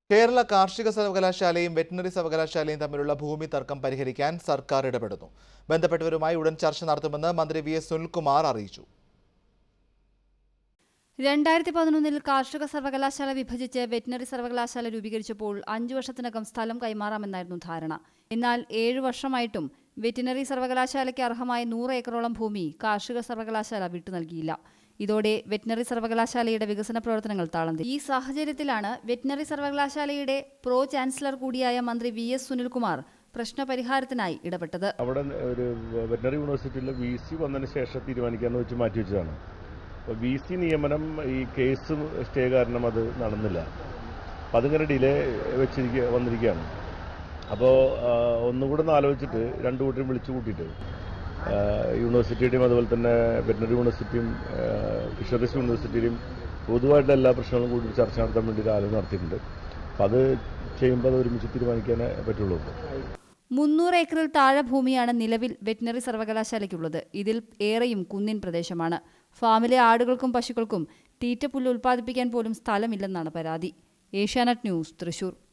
കേരള കാർഷിക സർവകലാശാലയും വെറ്റിനറി സർവകലാശാലയും തമ്മിലുള്ള ഭൂമി തർക്കം പരിഹരിക്കാൻ സർക്കാർ ഇടപെടുന്നു ബന്ധപ്പെട്ടവരുമായി ഉടൻ ചർച്ച നടത്തുമെന്ന് മന്ത്രി വി എസ് സുനിൽകുമാർ അറിയിച്ചു രണ്ടായിരത്തി പതിനൊന്നിൽ കാർഷിക സർവകലാശാല വിഭജിച്ച് വെറ്റിനറി സർവകലാശാല രൂപീകരിച്ചപ്പോൾ അഞ്ചു വർഷത്തിനകം സ്ഥലം കൈമാറാമെന്നായിരുന്നു ധാരണ എന്നാൽ ഏഴു വർഷമായിട്ടും വെറ്റിനറി സർവകലാശാലയ്ക്ക് അർഹമായ നൂറ് ഏക്കറോളം ഭൂമി കാർഷിക സർവകലാശാല വിട്ടു നൽകിയില്ല ഇതോടെ വെറ്റിനറി സർവകലാശാലയുടെ വികസന പ്രവർത്തനങ്ങൾ താളം തെറ്റി. ഈ സാഹചര്യത്തിലാണ് വെറ്റിനറി സർവകലാശാലയുടെ പ്രോ ചാൻസലർ കൂടിയായ മന്ത്രി വി എസ് സുനിൽകുമാർ പ്രശ്നപരിഹാരത്തിനായി ഇടപെട്ടത് അവിടെ ഒരു വെറ്ററിനറി യൂണിവേഴ്സിറ്റിയിലെ വി സി വന്നതിന് ശേഷം തീരുമാനിക്കാമെന്ന് വെച്ച് മാറ്റി വെച്ചതാണ് അപ്പോൾ വി സി നിയമനം ഈ കേസ് സ്റ്റേ കാരണം അത് നടന്നില്ല അപ്പം അതിങ്ങനെ ഡിലേ വെച്ചിരിക്കുക വന്നിരിക്കുകയാണ് അപ്പോൾ ഒന്നുകൂടെ ഒന്ന് ആലോചിച്ചിട്ട് രണ്ടു കൂട്ടരും വിളിച്ചു കൂട്ടിയിട്ട് ആ, യൂണിവേഴ്സിറ്റിയുടെയും അതുപോലെ തന്നെ വെറ്ററിനറി യൂണിവേഴ്സിറ്റിയും ആ, ഫിഷറീസ് യൂണിവേഴ്സിറ്റിയുടെയും പൊതുവായിട്ടുള്ള എല്ലാ പ്രശ്നങ്ങളും കൂടി ചർച്ച നടത്താൻ വേണ്ടി ഒരു ആലോചന നടത്തിയിട്ടുണ്ട് അപ്പം അത് ചെയ്യുമ്പോൾ അത് ഒരുമിച്ച് തീരുമാനിക്കാനേ പറ്റുള്ളൂ മുന്നൂറ് ഏക്കറിൽ താഴെ ഭൂമിയാണ് നിലവിൽ വെറ്റിനറി സർവകലാശാലയ്ക്കുള്ളത് ഇതിൽ ഏറെയും കുന്നിൻ പ്രദേശമാണ് ഫാമിലെ ആടുകൾക്കും പശുക്കൾക്കും തീറ്റപ്പുല്ല് ഉൽപ്പാദിപ്പിക്കാൻ പോലും സ്ഥലമില്ലെന്നാണ് പരാതി ഏഷ്യാനെറ്റ് ന്യൂസ് തൃശൂർ